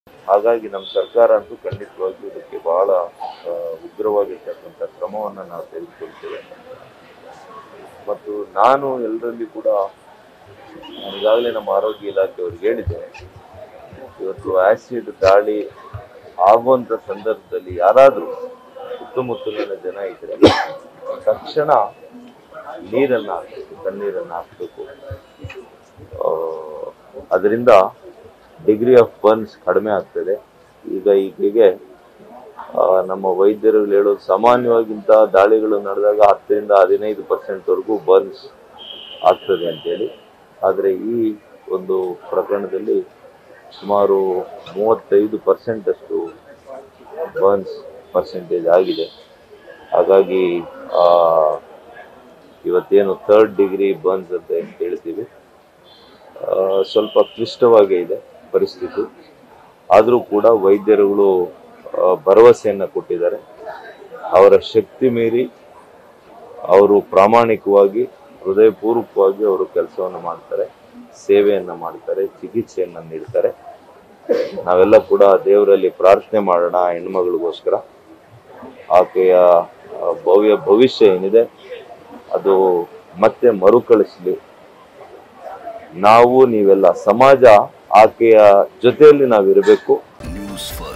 ಹಾಗಾಗಿ ನಮ್ಮ ಸರ್ಕಾರ ಅಂತೂ ಖಂಡಿತವಾಗಿಯೂ ಇದಕ್ಕೆ ಬಹಳ ಆ, ಉಗ್ರವಾಗಿರ್ತಕ್ಕಂಥ ಕ್ರಮವನ್ನು ನಾವು ತೆಗೆದುಕೊಳ್ತೇವೆ ಮತ್ತು ನಾನು ಎಲ್ಲರಲ್ಲಿ ಕೂಡ ನಾನು ಈಗಾಗಲೇ ನಮ್ಮ ಆರೋಗ್ಯ ಇಲಾಖೆಯವ್ರಿಗೆ ಹೇಳಿದ್ದೆ ಇವತ್ತು ಆಸಿಡ್ ದಾಳಿ ಆಗುವಂತ ಸಂದರ್ಭದಲ್ಲಿ ಯಾರಾದರೂ ಸುತ್ತಮುತ್ತಲಿನ ಜನ ಇದ್ರೆ ತಕ್ಷಣ ನೀರನ್ನ ಹಾಕ್ಬೇಕು ತಣ್ಣೀರನ್ನ ಹಾಕ್ಬೇಕು ಅದರಿಂದ ಡಿಗ್ರಿ ಆಫ್ ಬರ್ನ್ಸ್ ಕಡಿಮೆ ಆಗ್ತದೆ ಈಗ ಈಗೀಗೆ ಆ, ನಮ್ಮ ವೈದ್ಯರುಗಳು ಹೇಳೋದು ಸಾಮಾನ್ಯವಾಗಿಂತ ದಾಳಿಗಳು ನಡೆದಾಗ ಹತ್ತರಿಂದ ಹದಿನೈದು ಪರ್ಸೆಂಟ್ವರೆಗೂ ಬರ್ನ್ಸ್ ಆಗ್ತದೆ ಅಂತೇಳಿ ಆದರೆ ಈ ಒಂದು ಪ್ರಕರಣದಲ್ಲಿ ಸುಮಾರು ಮೂವತ್ತೈದು ಪರ್ಸೆಂಟ್ ಅಷ್ಟು ಬರ್ನ್ಸ್ ಪರ್ಸೆಂಟೇಜ್ ಆಗಿದೆ ಹಾಗಾಗಿ ಆ, ಇವತ್ತೇನು ಥರ್ಡ್ ಡಿಗ್ರಿ ಬರ್ನ್ಸ್ ಅಂತ ಏನ್ ಹೇಳ್ತೀವಿ ಆ, ಸ್ವಲ್ಪ ಕ್ಲಿಷ್ಟವಾಗೇ ಇದೆ ಪರಿಸ್ಥಿತಿ ಆದರೂ ಕೂಡ ವೈದ್ಯರುಗಳು ಆ, ಭರವಸೆಯನ್ನು ಕೊಟ್ಟಿದ್ದಾರೆ ಅವರ ಶಕ್ತಿ ಮೀರಿ ಅವರು ಪ್ರಾಮಾಣಿಕವಾಗಿ ಹೃದಯಪೂರ್ವಕವಾಗಿ ಅವರು ಕೆಲಸವನ್ನು ಮಾಡ್ತಾರೆ ಸೇವೆಯನ್ನು ಮಾಡ್ತಾರೆ ಚಿಕಿತ್ಸೆಯನ್ನು ನೀಡ್ತಾರೆ ನಾವೆಲ್ಲ ಕೂಡ ದೇವರಲ್ಲಿ ಪ್ರಾರ್ಥನೆ ಮಾಡೋಣ ಆ ಹೆಣ್ಮಗಳಿಗೋಸ್ಕರ ಆಕೆಯ ಆ, ಭವ್ಯ ಭವಿಷ್ಯ ಏನಿದೆ ಅದು ಮತ್ತೆ ಮರುಕಳಿಸಲಿ ನಾವು ನೀವೆಲ್ಲ ಸಮಾಜ ಆಕೆಯ ಜೊತೆಯಲ್ಲಿ ನಾವಿರಬೇಕು ನ್ಯೂಸ್ ಫಸ್ಟ್